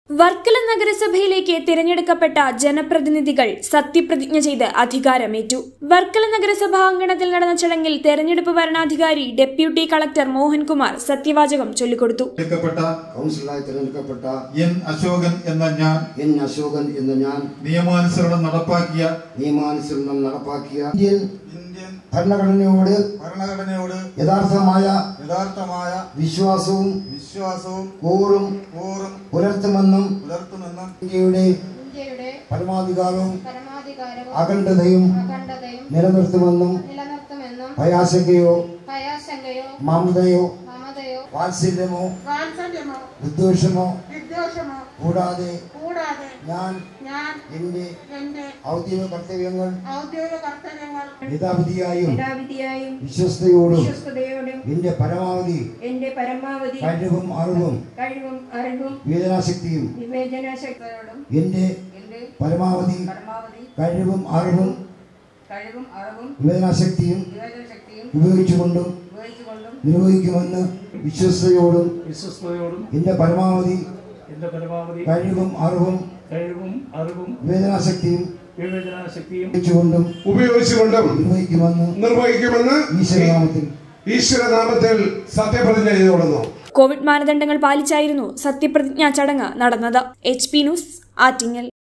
വർക്കല നഗരസഭയിലേക്ക് തിരഞ്ഞെടുക്കപ്പെട്ട ജനപ്രതിനിധികൾ സത്യപ്രതിജ്ഞ ചെയ്ത് അധികാരമേറ്റു വർക്കല നഗരസഭാ അങ്കണത്തിൽ നടന്ന ചടങ്ങിൽ തെരഞ്ഞെടുപ്പ് വരണാധികാരി ഡെപ്യൂട്ടി കളക്ടർ മോഹൻകുമാർ സത്യവാചകം ചൊല്ലിക്കൊടുത്തു തിരഞ്ഞെടുക്കപ്പെട്ട കൗൺസിലറായി തിരഞ്ഞെടുക്കപ്പെട്ട എൻ അശോകൻ എന്ന ഞാൻ എൻ അശോകൻ എന്ന ഞാൻ നിയമാനുസരണം നടപ്പാക്കിയ നിയമാനുസരണം നടപ്പാക്കിയ ഇന്ത്യൻ ഇന്ത്യൻ ഭരണഘടനയോട് ഭരണഘടനയോട് യഥാർത്ഥമായ യഥാർത്ഥമായ വിശ്വാസവും വിശ്വാസവും കൂറും കൂറും പുലർത്തുമെന്നും പുലർത്തുമെന്നും ഇന്ത്യയുടെ ഇന്ത്യയുടെ പരമാധികാരവും പരമാധികാരവും അഖണ്ഡതയും അഖണ്ഡതയും നിലനിർത്തുമെന്നും നിലനിർത്തുമെന്നും ഭയാശങ്കയോ ഭയാശങ്കയോ മമതയോ മമതയോ വാത്സല്യമോ വാത്സല്യമോ വിദ്വേഷമോ വിദ്വേഷമോ കൂടാതെ കൂടാതെ ഞാൻ ഞാൻ എന്റെ എന്റെ ഔദ്യോഗിക കർത്തവ്യങ്ങൾ ഔദ്യോഗിക കർത്തവ്യങ്ങൾ യഥാവിധിയായും യഥാവിധിയായും വിശ്വസ്തയോടും വിശ്വസ്തയോടും എന്റെ പരമാവധി എന്റെ പരമാവധി കഴിവും അറിവും കഴിവും അറിവും വേദനാശക്തിയും വിവേചനശക്തിയോടും എന്റെ എന്റെ പരമാവധി പരമാവധി കഴിവും അറിവും കഴിവും അറിവും വിവേചനാശക്തിയും വിവേചനശക്തിയും ഉപയോഗിച്ചുകൊണ്ടും ഉപയോഗിച്ചുകൊണ്ടും നിർവഹിക്കുമെന്ന് വിശ്വസ്തയോടും വിശ്വസ്തയോടും എന്റെ പരമാവധി എന്റെ പരമാവധി കഴിവും അറിവും കഴിവും അറിവും വിവേചനാശക്തിയും വിവേചനാശക്തിയും ഉപയോഗിച്ചുകൊണ്ടും ഉപയോഗിച്ചുകൊണ്ടും നിർവഹിക്കുമെന്ന് നിർവഹിക്കുമെന്ന് ഈശ്വരനാമത്തിൽ ഈശ്വരനാമത്തിൽ സത്യപ്രതിജ്ഞ ചെയ്തുകൊള്ളുന്നു കോവിഡ് മാനദണ്ഡങ്ങൾ പാലിച്ചായിരുന്നു സത്യപ്രതിജ്ഞാ ചടങ്ങ് നടന്നത് എച്ച് പി ന്യൂസ് ആറ്റിങ്ങൽ